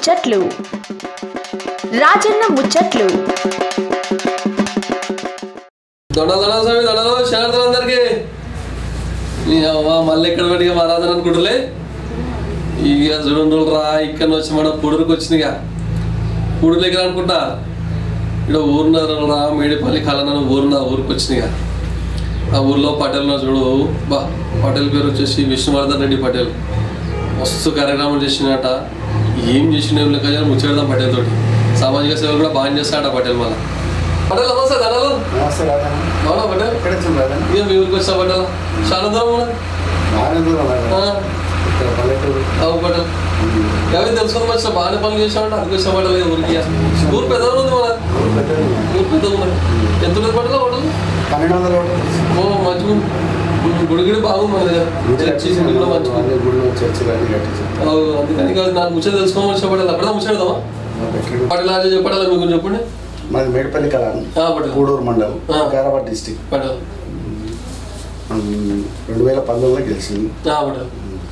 ముచ్చట్లు రాజన్న ముచ్చట్లు దొండలు దొండలు స్వామి దొండలు శరణార్థులు అందరికి నీ అవ్వ మళ్ళీ ఎక్కడ పెట్టి మారాదని అనుకుంటలే ఇక చూడండి రా ఇక్కడ వచ్చి మన పుడురుకు వచ్చినాయిగా పుడురు దగ్గర అనుకుంటా ఇక్కడ ఊరున్నారు రా మేడిపల్లి కలనని ఊరున్న ఊరికి వచ్చినాయిగా ఆ ఊర్లో పటేల్ ఉన్నారు చూడు బా పటేల్ పేరు వచ్చేసి విష్ణువర్ధన్ రెడ్డి పటేల్ మస్తు కార్యక్రమం చేసినట ఏం చేసిన ఏం లెక్క చేయాలి ముచ్చేద్దాం పటేల్ తోటి సామాజిక సేవలు కూడా బాగా చేస్తాడట పటేల్ మళ్ళా పటేల్ నమస్తే దండలు నమస్తే రాజా అవునా పటేల్ ఎక్కడ వచ్చింది రాజా ఇక మీ ఊరికి వచ్చా పటేల్ చాలా దూరం ఉన్నది. బాగానే దూరం రాజా ఆ, ఇక్కడ పల్లెటూరు అవు పటేల్ అవి తెలుసుకుని వచ్చా బాగానే పనులు చేసామంటే అరకు వచ్చా పటేల్ ఇక ఊరికి ఊరు పెద్ద ఉంది మన ఊరు పెద్దది. ఊరు పెద్ద ఉన్నది ఎంత ఉంటుంది పటేల్ హోటల్ పన్నెండు వందల ఓట్లు. ఓ మంచిగా ఉంది. గుడి గుడి బాగుంది మన దగ్గర గుడి చర్చి గుడి కూడా మంచిగా ఉంది. అన్ని గుళ్ళు చర్చిలు అన్ని కట్టించారు అవు, అందుకని కాదు నాకు ముచ్చట తెలుసుకోమని వచ్చా పటేల్ అక్కడ ముచ్చడదామా ఎక్కడ పటేల్ రాజా చెప్పడాలి మీకు చెప్పండి మాది మేడిపల్లి కళాను ఆ, పటేల్ గూడూరు మండలం ఆ. కారాబాద్ డిస్టిక్ పటేల్ రెండు వేల పంతొమ్మిదిలో గెలిచింది ఆ, పటేల్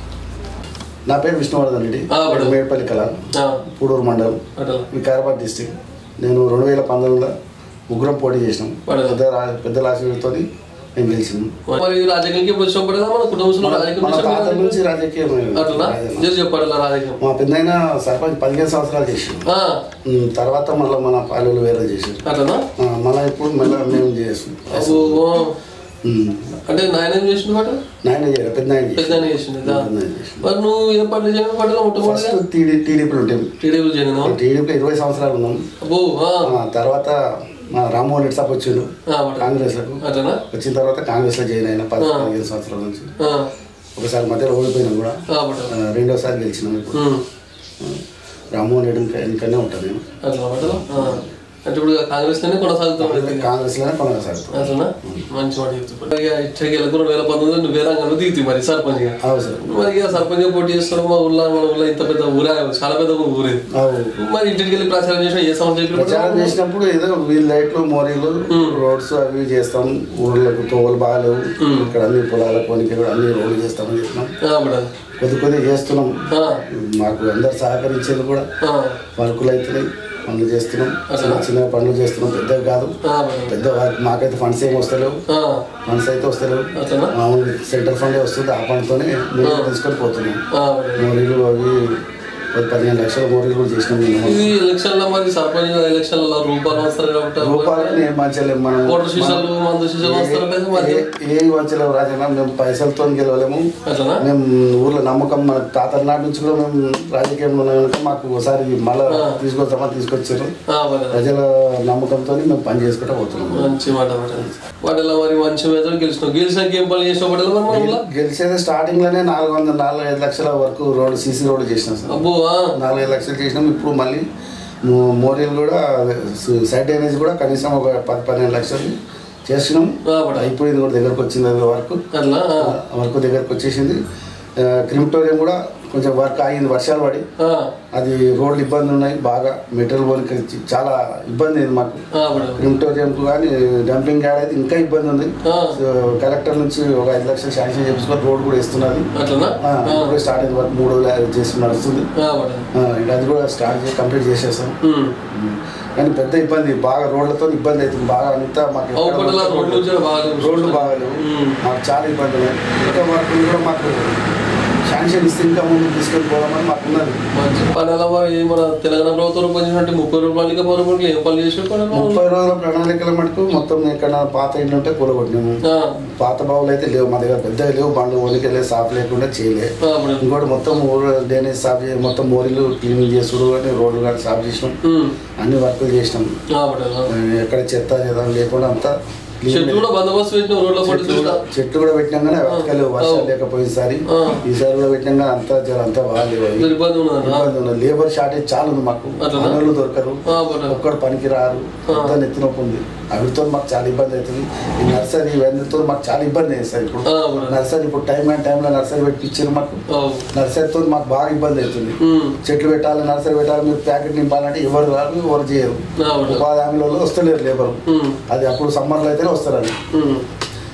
నా పేరు విష్ణువర్ధన్ రెడ్డి ఆ, మేడం. మేడిపల్లి కళ ఆ, పూడూరు మండలం పటేల్ వికారాబాద్ డిస్టిక్ నేను రెండు వేల పంతొమ్మిదిలో ముగ్గురం పోటీ చేసినాం పడదు. పెద్ద రా- పెద్దల ఆశీర్వాదంతో నేను గెలిచింది మరి రాజకీయానికి ఎప్పుడు వచ్చినప్పుడు కదా మన కుటుంబంలో రాజకీయం మన తాత చేసాం నుంచి రాజకీయం అట్లా జరి చెప్పాడు ఇలా రాజకీయం మా పెద్దయిన సర్పంచ్ పదిహేను సంవత్సరాలు చేసిండు ఆ, ఉమ్, తర్వాత మళ్ళీ మన పాలెలు వేరే చేసారు అట్లనా మళ్ళీ ఇప్పుడు మళ్ళీ మేము చేసాం అబ్బో, ఓ. ఉమ్, అంటే నాయన ఏం చేసిండు మాట నాయన చేయరు పెద్ద ఆయన పెద్ద ఆయన చేసిండు కదా? పెద్ద ఆయన చేసిండు. మరి నువ్వు ఏ పార్టీ చేయడం పట్టలో మొట్టమొదటిగా ఫస్ట్ టీడీ టీడీపీలో ఉంటాం టీడీపీ చేయను టీడీపీలో ఇరవై సంవత్సరాలు ఉన్నాం అబ్బో ఆ, ఆ, తర్వాత మా రామ్మోహన్ రెడ్డి సాబ్ వచ్చిండు ఆ, పట్టు. కాంగ్రెస్లకు అట్లనా వచ్చిన తర్వాత కాంగ్రెస్లో జాయిన్ అయిన పది పదిహేను సంవత్సరాల నుంచి ఆ, ఒకసారి మధ్యలో ఓడిపోయినాం కూడా ఆ, పట్టు. ఆ, రెండోసారి గెలిచినాం ఇప్పుడు ఉమ్, ఆ, రామ్మోహన్ రెడ్డి ఇంకా వెనుకనే ఉంటాను నేను అట్లా పట్టలో ఆ. అంటే ఇప్పుడు కాంగ్రెస్ లోనే కొనసాగుతాం కాంగ్రెస్లోనే కొనసాగుతాం అట్లనా మంచి మాట చెప్తున్నా ఇక ఇచ్చకి రెండు వేల పంతొమ్మిది నువ్వు వేరే రంగంలో దిగుతాయి మరి సర్పంచ్ గా అవు సార్ మరి ఇక సర్పంచ్ గా పోటీ చేస్తున్నావు మా ఊర్లో మన ఊర్లో ఇంత పెద్ద ఊరే చాలా పెద్ద ఊరే అవు మరి ఇంటికి వెళ్ళి ప్రచారం చేసిన ఏ సమస్య చెప్పి ప్రచారం చేసినప్పుడు ఏదో వీల్ లైట్లు మోరీలు రోడ్స్ అవి ఇవి చేస్తాం ఊర్లకు తోవలు బాగాలేవు ఇక్కడ అన్ని పొలాల కొనికి కూడా అన్ని రోడ్లు చేస్తామని చెప్పినాం కొద్ది కొద్ది చేస్తున్నాం మాకు అందరు సహకరించేది కూడా వర్కులు అవుతున్నాయి పనులు చేస్తున్నాం చిన్న చిన్న పనులు చేస్తున్నాం పెద్దవి కాదు పెద్ద వర్క్ మాకైతే ఫండ్స్ ఏమి వస్తలేవు ఫండ్స్ అయితే వస్తలేవు అట్లనా మామూలు సెంట్రల్ ఫండ్ వస్తుంది ఆ ఫండ్తోనే మేము తీసుకొని పోతున్నాం మోరీలు అవి పది పదిహేను లక్షల మోరీలు కూడా చేసినాం మేము ఇది ఎలక్షన్ లో మరి సర్పంచ్ ఎలక్షన్ లో రూపాయలు వస్తారు కాబట్టి రూపాయలని ఏం మంచలేము మనం ఓటర్ శిష్యులు మందు శిష్యులు వస్తారంటే మరి ఏ- ఏ వంచలేము రాజన్న మేము పైసలతో గెలవలేము అట్లనా మేము ఊర్లో నమ్మకం మన తాతల నాటి నుంచి కూడా మేము రాజకీయంలో ఉన్నాం కనుక మాకు ఒకసారి మళ్ళా తీసుకొస్తామని తీసుకొచ్చారు ఆ, మరి ప్రజల నమ్మకంతో మేము పని చేసుకుంటూ పోతున్నాం మంచి మాట వాటిలో మరి మంచి మెజార్ గెలిచినావు గెలిచినాక ఏం పనులు చేసిన పడాలి మరి మన ఊర్లో గెలిచేది స్టార్టింగ్ లోనే నాలుగు వందల నాలుగు ఐదు లక్షల వరకు రోడ్డు సీసీ రోడ్డు చేసినాం సార్ అబ్బో ఆ, నాలుగు ఐదు లక్షలు చేసినాం ఇప్పుడు మళ్ళీ మో- మోరీలు కూడా సైడ్ డ్రైనేజ్ కూడా కనీసం ఒక పది పన్నెండు లక్షలు చేసినాం ఆ, పడ. అయిపోయింది కూడా దగ్గరకు వచ్చింది అది వరకు అట్లా ఆ, వర్క్ దగ్గరకు వచ్చేసింది క్రిమిటోరియం కూడా కొంచెం వర్క్ ఆగింది వర్షాలు పడి ఆ, అది రోడ్లు ఇబ్బంది ఉన్నాయి బాగా మెటీరియల్ పోనికి చాలా ఇబ్బంది అయింది మాకు ఆ, పడ. క్రిమిటోరియంకు కానీ డంపింగ్ యార్డ్ అయితే ఇంకా ఇబ్బంది ఉంది ఆ, సో కలెక్టర్ నుంచి ఒక ఐదు లక్షలు శాంక్షన్ చేపించుకొని రోడ్ కూడా ఇస్తున్నది అట్లనా ఆ, ఆ, ఇప్పుడు స్టార్ట్ అయింది వర్క్ మూడు రోజులు చేసి నడుస్తుంది ఆ, పడ. ఆ, ఇంకా అది కూడా స్టార్ట్ చేసి కంప్లీట్ చేసేస్తాం ఉమ్. కానీ పెద్ద ఇబ్బంది బాగా రోడ్లతో ఇబ్బంది అవుతుంది బాగా అంతా మాకు అవు ఎక్కడ పట్ల పడితే రోడ్లు జర బాగా రోడ్లు బాగాలేవు ఉమ్. మాకు చాలా ఇబ్బంది ఉన్నాయి ఇంకా వర్క్ కూడా మాకు శాంక్షన్ ఇస్తే ఇంకా ముందుకు తీసుకొని పోదామని మాకు ఉన్నది మంచి పనుల మరి మన తెలంగాణ ప్రభుత్వం రూపొందించినట్టు ముప్పై రూపాయలకి పది రూపాయలకి ఏం పనులు చేసి పనులు ముప్పై రోజుల ప్రణాళికల మటుకు మొత్తం ఎక్కడ పాత ఇండ్లు ఉంటే కూలగొట్టినాము ఆ, పాత బావులు అయితే లేవు మా దగ్గర పెద్దగా లేవు బండ్లు ఓనికెళ్ళే సాఫ్ లేకుండా చేయలే ఆ, పడ. ఇంకోటి మొత్తం ఊరు డ్రైనేజ్ సాఫ్ చేసి మొత్తం మోరీలు క్లీనింగ్ చేసుడు కానీ రోడ్లు కానీ సాఫ్ చేసినాం ఉమ్. అన్ని వర్కులు చేసినాం ఆ, పడ. ఆ. ఎక్కడ చెత్త చెత్త లేకుండా అంతా clean చెట్లు కూడా బందోబస్తు పెట్టిన రోడ్ల పట్టి చెట్లు కూడా చెట్లు కూడా పెట్టినాం కానీ వర్షాలు వర్షాలు లేకపోయేసారి ఆ. ఈసారి కూడా పెట్టినాం కానీ అంతా జర అంతా బాగాలేవు అవి. ఇబ్బంది ఉన్నదా ఇబ్బంది ఉన్నది లేబర్ షార్టేజ్ చాలా ఉంది మాకు అట్లనా? పనులు దొరకరు ఆ, పడ. ఒక్కడు పనికి రారు అంతా నెత్తినొప్పి ఉంది అవిటితో మాకు చాలా ఇబ్బంది అవుతుంది ఈ నర్సరీ ఇవన్నీతో మాకు చాలా ఇబ్బంది అయింది సార్ ఇప్పుడు ఆ, పడ. నర్సరీ ఇప్పుడు టైం అండ్ టైంలో నర్సరీ పెట్టించారు మాకు అవు. నర్సరీతో మాకు బాగా ఇబ్బంది అవుతుంది ఉమ్. చెట్లు పెట్టాలి నర్సరీ పెట్టాలి మీరు ప్యాకెట్ నింపాలంటే ఎవరు రారు ఎవరు చేయరు ఆ, పడ. ఉపాధి హామీలలో వస్తలేరు లేబర్ ఉమ్. అది అప్పుడు సమ్మర్లో అయితేనే వస్తారు అది ఉమ్.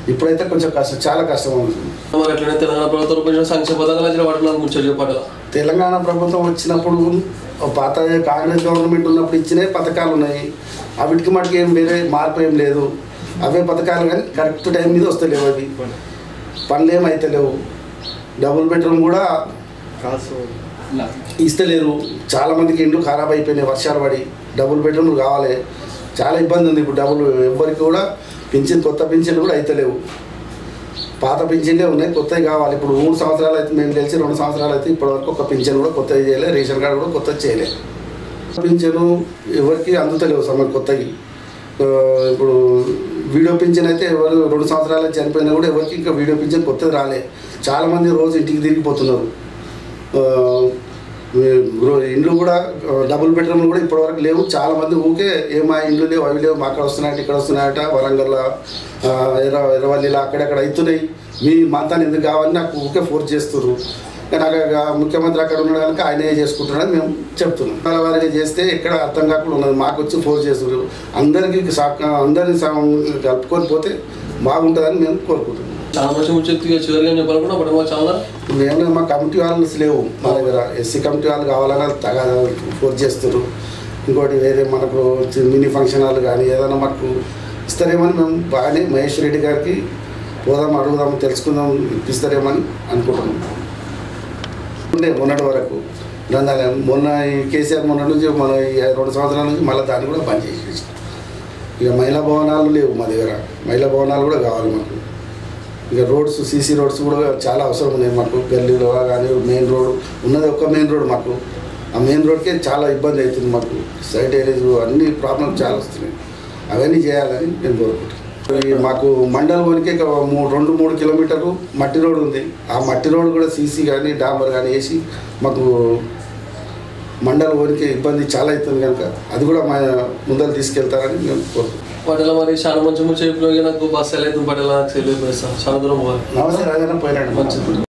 ఇప్పుడైతే కొంచెం కష్టం చాలా కష్టం అవుతుంది మరి ఎట్లనే తెలంగాణ ప్రభుత్వం రూపొందించిన సంక్షేమ పథకాలు వచ్చిన వాటి నాకు ముచ్చట చెప్పాలి తెలంగాణ ప్రభుత్వం వచ్చినప్పుడు ఓ పాత కాంగ్రెస్ గవర్నమెంట్ ఉన్నప్పుడు ఇచ్చినే పథకాలు ఉన్నాయి అవిటికి మటుకు ఏం వేరే మార్పు ఏం లేదు అవే పథకాలు కానీ కరెక్ట్ టైం మీద వస్తలేవు అవి పనులు ఏం అయితలేవు డబుల్ బెడ్రూమ్ కూడా ఇస్తలేరు చాలా మందికి ఇండ్లు ఖరాబ్ అయిపోయినాయి వర్షాలు పడి డబుల్ బెడ్రూమ్లు కావాలి చాలా ఇబ్బంది ఉంది ఇప్పుడు డబుల్ ఎవ్వరికి కూడా పింఛన్ కొత్త పింఛన్లు కూడా అయితలేవు పాత పింఛన్లే ఉన్నాయి కొత్తవి కావాలి ఇప్పుడు మూడు సంవత్సరాలు అయితే మేము తెలిసి రెండు సంవత్సరాలు అయితే ఇప్పటివరకు ఒక పింఛన్ కూడా కొత్తది చేయలే రేషన్ కార్డు కూడా కొత్తది చేయలే పింఛను ఎవరికి అందుతలేవు సమయం కొత్తవి ఆ, ఇప్పుడు వీడియో పింఛన్ అయితే ఎవరు రెండు సంవత్సరాలు చనిపోయినా కూడా ఎవరికి ఇంకా వీడియో పింఛన్ కొత్తది రాలే చాలామంది రోజు ఇంటికి తిరిగిపోతున్నారు ఆ, గృహ- ఇండ్లు కూడా ఆ, డబుల్ బెడ్రూమ్లు కూడా ఇప్పటివరకు లేవు చాలా మంది ఊకే ఏమా ఇండ్లు లేవు అవి లేవు మా అక్కడ వస్తున్నాయట ఇక్కడ వస్తున్నాయట వరంగల్ ఎర్ర ఎర్రవల్లిలో అక్కడక్కడ అవుతున్నాయి మీ మంతాన్ని ఎందుకు కావాలని నాకు ఊకే ఫోర్స్ చేస్తున్నారు కానీ అక్కడ ముఖ్యమంత్రి అక్కడ ఉన్నాడు కనుక ఆయనే చేసుకుంటున్నాడని మేము చెప్తున్నాం వాళ్ళ వారిగా చేస్తే ఎక్కడ అర్థం కాకుండా ఉన్నది మాకు వచ్చి ఫోర్స్ చేస్తున్నారు అందరికీ సా- అందరిని సా- కలుపుకొని పోతే బాగుంటుందని మేము కోరుకుంటున్నాం చాలా మంచి ముచ్చట్టుగా చివరిగా ఏం చెప్పాలనుకున్నా అప్పుడు మాకు చాలా మేము మా కమిటీ వాళ్ళు లేవు మా దగ్గర ఎస్సీ కమిటీ వాళ్ళు కావాలని తగా ఫోర్స్ చేస్తారు ఇంకోటి వేరే మనకు చి- మినీ ఫంక్షన్ హాల్ కానీ ఏదైనా మనకు ఇస్తారేమని మేము బాగానే మహేష్ రెడ్డి గారికి పోదాం అడుగుదాం తెలుసుకుందాం ఇప్పిస్తారేమని అనుకుంటున్నాం ఉండే మొన్నటి వరకు దాని మొన్న ఈ కేసీఆర్ మొన్న నుంచి మన ఈ రెండు సంవత్సరాల నుంచి మళ్ళీ దాన్ని కూడా బంద్ చేసేసి ఇక మహిళా భవనాలు లేవు మా దగ్గర మహిళా భవనాలు కూడా కావాలి మాకు ఇక రోడ్స్ సీసీ రోడ్స్ కూడా చాలా అవసరం ఉన్నాయి మాకు గల్లీలో కానీ మెయిన్ రోడ్ ఉన్నది ఒక్క మెయిన్ రోడ్ మాకు ఆ మెయిన్ రోడ్కే చాలా ఇబ్బంది అవుతుంది మాకు సైడ్ ఏరియాస్ అన్ని ప్రాబ్లమ్స్ చాలా వస్తున్నాయి అవన్నీ చేయాలని నేను కోరుకుంటున్నాను ఈ మాకు మండల్ వరకు ఇక మూ- రెండు మూడు కిలోమీటర్లు మట్టి రోడ్ ఉంది ఆ మట్టి రోడ్ కూడా సీసీ కానీ డాంబర్ కానీ వేసి మాకు మండల్ వరకు ఇబ్బంది చాలా అవుతుంది కనుక అది కూడా మా ముందర తీసుకెళ్తారని మేము కోరుకుంటున్నాం పటేల మరి చాలా మంచి ముచ్చట్లు నాకు బస్సు వెళ్ళేది పటేల నాకు తెలియదు చాలా దూరం పోవాలి నమస్తే రాజన్న పోయినాడు మంచిది